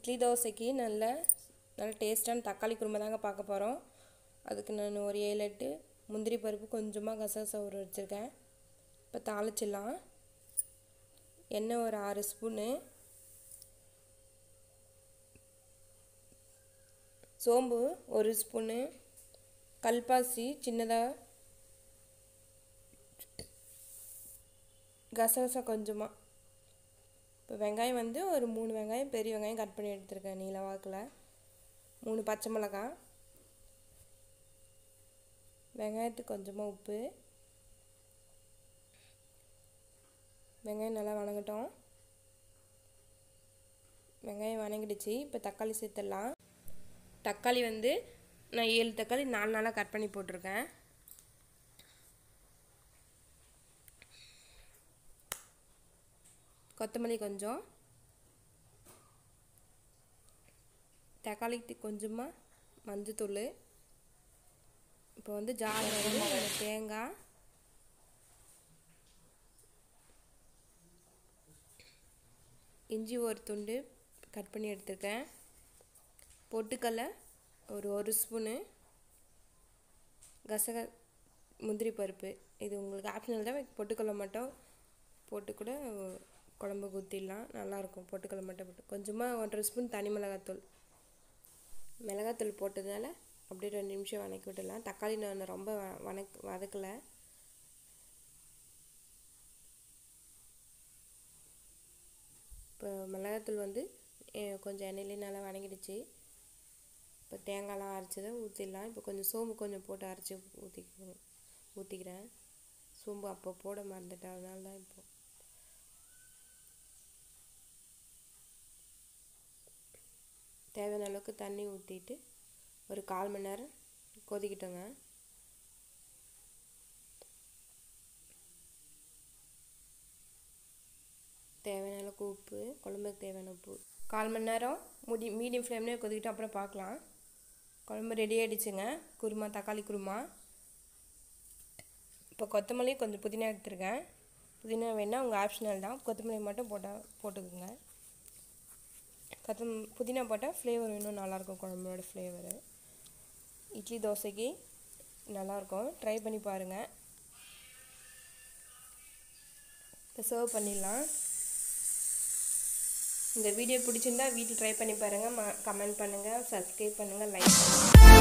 இட்லி தோசைக்கு நல்ல நல்ல டேஸ்ட்டான தக்காளி குருமா தாங்க பார்க்க போகிறோம் அதுக்கு நான் ஒரு ஏழு எட்டு முந்திரி பருப்பு கொஞ்சமாக கசகசா ஊற வச்சுருக்கேன் இப்போ தாளிச்சிடலாம் எண்ணெய் ஒரு ஆறு ஸ்பூனு சோம்பு ஒரு ஸ்பூனு கல்பாசி சின்னதாக கசகசா கொஞ்சமாக இப்போ வெங்காயம் வந்து ஒரு மூணு வெங்காயம் பெரிய வெங்காயம் கட் பண்ணி எடுத்துருக்கேன் நீல வாக்கில் மூணு பச்சை மிளகாய் வெங்காயத்துக்கு கொஞ்சமாக உப்பு வெங்காயம் நல்லா வணங்கட்டும் வெங்காயம் வணங்கிடுச்சு இப்போ தக்காளி சேர்த்துடலாம் தக்காளி வந்து நான் ஏழு தக்காளி நாலு நாளாக கட் பண்ணி போட்டிருக்கேன் கொத்தமல்லி கொஞ்சம் தக்காளிக்கு கொஞ்சமாக மஞ்சத்தூள் இப்போ வந்து ஜார் வந்து தேங்காய் இஞ்சி ஒரு துண்டு கட் பண்ணி எடுத்துருக்கேன் பொட்டுக்கடலை ஒரு ஒரு ஸ்பூனு கசக முந்திரி பருப்பு இது உங்களுக்கு ஆப்ஷனல் தான் பொட்டுக்கடலை மட்டும் போட்டு கூட குழம்பு ஊற்றிடலாம் நல்லாயிருக்கும் பொட்டுக்கடலை மட்டும் போட்டு கொஞ்சமாக ஒன்றரை ஸ்பூன் தனி மிளகாத்தூள் மிளகாத்தூள் போட்டதுனால அப்படியே ரெண்டு நிமிஷம் வதக்கி விட்டுடலாம் தக்காளி நான் ரொம்ப வதக் வதக்கலை இப்போ மிளகாத்தூள் வந்து கொஞ்சம் எண்ணெயிலே நல்லா வதங்கிடுச்சு இப்போ தேங்காய்லாம் அரைச்சதை ஊற்றிடலாம் இப்போ கொஞ்சம் சோம்பு கொஞ்சம் போட்டு அரைச்சி ஊற்றிக்கணும் ஊற்றிக்கிறேன் சோம்பு அப்போ போட மறந்துட்டேன் அதனால தான் இப்போ தேவையான அளவுக்கு தண்ணி ஊற்றிட்டு ஒரு கால் மணி நேரம் கொதிக்கிட்டோங்க தேவையான அளவுக்கு உப்பு குழம்புக்கு தேவையான உப்பு கால் மணி நேரம் முடி மீடியம் ஃப்ளேம்லேயே கொதிக்கிட்டோம் அப்புறம் பார்க்கலாம் குழம்பு ரெடி ஆகிடுச்சுங்க குருமா தக்காளி குருமா இப்போ கொத்தமல்லி கொஞ்சம் புதினா எடுத்துருக்கேன் புதினா வேணால் உங்கள் ஆப்ஷனல் தான் கொத்தமல்லி மட்டும் போட்டால் போட்டுக்கோங்க கொத்தம் புதினா போட்டால் ஃப்ளேவர் இன்னும் நல்லாயிருக்கும் குழம்போட ஃப்ளேவரு இட்லி தோசைக்கு நல்லாயிருக்கும் ட்ரை பண்ணி பாருங்கள் இப்போ சர்வ் பண்ணிடலாம் இந்த வீடியோ பிடிச்சிருந்தா வீட்டில் ட்ரை பண்ணி பாருங்கள் கமெண்ட் பண்ணுங்கள் சப்ஸ்கிரைப் பண்ணுங்கள் லைக் பண்ணுங்கள்